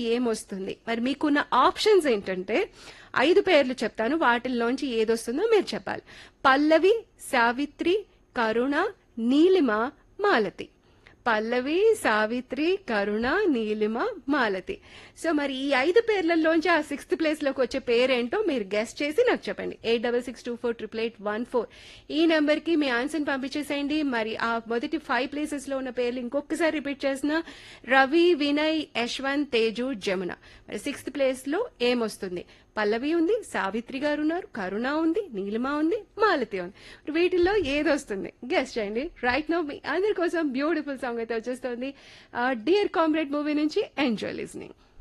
ఏమొస్తుంది మరి మీకున్న ఆప్షన్స్ ఏంటంటే ఐదు పేర్లు చెప్తాను వాటిల్లోంచి ఏదొస్తుందో మీరు చెప్పాలి పల్లవి సావిత్రి కరుణ నీలిమ మాలతి పల్లవి సావిత్రి కరుణ నీలిమ మాలతి సో మరి ఈ ఐదు పేర్లలోంచి ఆ సిక్స్త్ ప్లేస్ లోకి వచ్చే పేరేంటో మీరు గెస్ట్ చేసి నాకు చెప్పండి eight double six two four triple eight one four ఈ నెంబర్ కి మీ ఆన్సర్ పంపించేసేయండి మరి ఆ మొదటి ఫైవ్ ప్లేసెస్ లో ఉన్న పేర్లు ఇంకొకసారి రిపీట్ చేసిన రవి వినయ్ యశ్వంత్ తేజు జమున మరి సిక్స్త్ ప్లేస్ లో ఏమొస్తుంది పల్లవి ఉంది సావిత్రి గారు ఉన్నారు కరుణ ఉంది నీలిమ ఉంది మాలతి ఉంది మరి వీటిల్లో ఏదొస్తుంది గెస్ట్ చేయండి రైట్ నో మీ అందరి కోసం బ్యూటిఫుల్ సాంగ్ అయితే వచ్చేస్తుంది డియర్ కామ్రేడ్ మూవీ నుంచి ఎంజాయ్ లిస్నింగ్